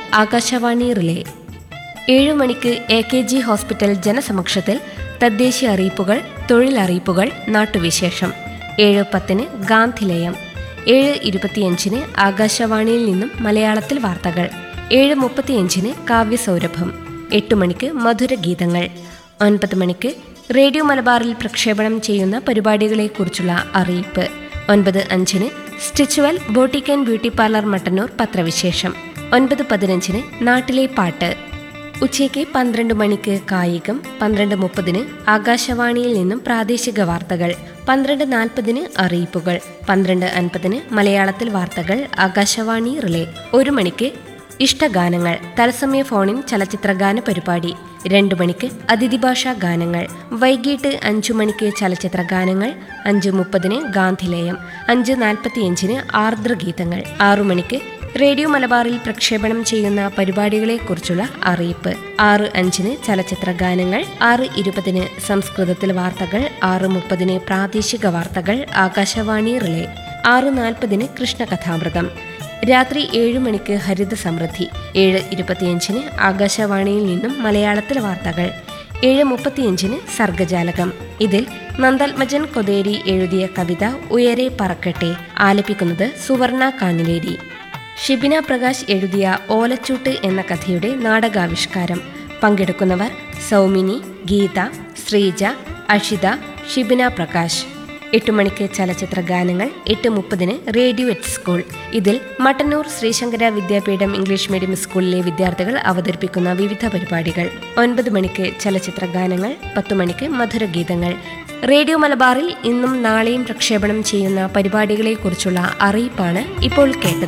Akashvani relay ഏഴു മണിക്ക് A K G hospital ജനസമക്ഷത്തിൽ തദ്ദേശീയ അറിയിപ്പുകൾ തൊഴിലറിയിപ്പുകൾ നാട്ടുവിശേഷം ഏഴ് പത്തിന് ഗാന്ധിലയം ഏഴ് ഇരുപത്തിയഞ്ചിന് ആകാശവാണിയിൽ നിന്നും മലയാളത്തിൽ വാർത്തകൾ ഏഴ് മുപ്പത്തിയഞ്ചിന് കാവ്യസൗരഭം എട്ട് മണിക്ക് മധുരഗീതങ്ങൾ ഒൻപത് മണിക്ക് റേഡിയോ മലബാറിൽ പ്രക്ഷേപണം ചെയ്യുന്ന പരിപാടികളെക്കുറിച്ചുള്ള അറിയിപ്പ് ഒൻപത് അഞ്ചിന് Stitchual boutique and beauty parlour Mattannur പത്രവിശേഷം ഒൻപത് പതിനഞ്ചിന് നാട്ടിലെ പാട്ട് ഉച്ചയ്ക്ക് പന്ത്രണ്ട് മണിക്ക് കായികം പന്ത്രണ്ട് മുപ്പതിന് ആകാശവാണിയിൽ നിന്നും പ്രാദേശിക വാർത്തകൾ പന്ത്രണ്ട് നാൽപ്പതിന് അറിയിപ്പുകൾ പന്ത്രണ്ട് അൻപതിന് മലയാളത്തിൽ വാർത്തകൾ ആകാശവാണി റിലേ ഒരു മണിക്ക് ഇഷ്ടഗാനങ്ങൾ തത്സമയ ഫോണിൻ ചലച്ചിത്രഗാന പരിപാടി രണ്ടു മണിക്ക് അതിഥിഭാഷാ ഗാനങ്ങൾ വൈകിട്ട് അഞ്ചു മണിക്ക് ചലച്ചിത്ര ഗാനങ്ങൾ അഞ്ച് മുപ്പതിന് ഗാന്ധിലയം അഞ്ച് നാൽപ്പത്തിയഞ്ചിന് ആർദ്രഗീതങ്ങൾ ആറു മണിക്ക് റേഡിയോ മലബാറിൽ പ്രക്ഷേപണം ചെയ്യുന്ന പരിപാടികളെക്കുറിച്ചുള്ള അറിയിപ്പ് ആറ് അഞ്ചിന് ചലച്ചിത്ര ഗാനങ്ങൾ ആറ് ഇരുപതിന് സംസ്കൃതത്തിൽ വാർത്തകൾ ആറ് മുപ്പതിന് പ്രാദേശിക വാർത്തകൾ ആകാശവാണി റിലേ ആറ് നാൽപ്പതിന് കൃഷ്ണകഥാമൃതം രാത്രി ഏഴ് മണിക്ക് ഹരിത സമൃദ്ധി ഏഴ് ഇരുപത്തിയഞ്ചിന് ആകാശവാണിയിൽ നിന്നും മലയാളത്തിൽ വാർത്തകൾ ഏഴ് മുപ്പത്തിയഞ്ചിന് സർഗജാലകം ഇതിൽ നന്ദൽമജൻ കൊതേരി എഴുതിയ കവിത ഉയരെ പറക്കട്ടെ ആലപിക്കുന്നത് സുവർണ കാഞ്ഞിലേരി ഷിബിന പ്രകാശ് എഴുതിയ ഓലച്ചൂട്ട് എന്ന കഥയുടെ നാടകാവിഷ്കാരം പങ്കെടുക്കുന്നവർ സൗമിനി ഗീത ശ്രീജ അഷിത ഷിബിന പ്രകാശ് എട്ട് മണിക്ക് ചലച്ചിത്ര ഗാനങ്ങൾ എട്ട് മുപ്പതിന് റേഡിയോ എറ്റ് സ്കൂൾ ഇതിൽ മട്ടന്നൂർ ശ്രീശങ്കര വിദ്യാപീഠം ഇംഗ്ലീഷ് മീഡിയം സ്കൂളിലെ വിദ്യാർത്ഥികൾ അവതരിപ്പിക്കുന്ന വിവിധ പരിപാടികൾ ഒൻപത് മണിക്ക് ചലച്ചിത്ര ഗാനങ്ങൾ പത്തു മണിക്ക് മധുരഗീതങ്ങൾ റേഡിയോ മലബാറിൽ ഇന്നും നാളെയും പ്രക്ഷേപണം ചെയ്യുന്ന പരിപാടികളെക്കുറിച്ചുള്ള അറിയിപ്പാണ് ഇപ്പോൾ കേട്ടത്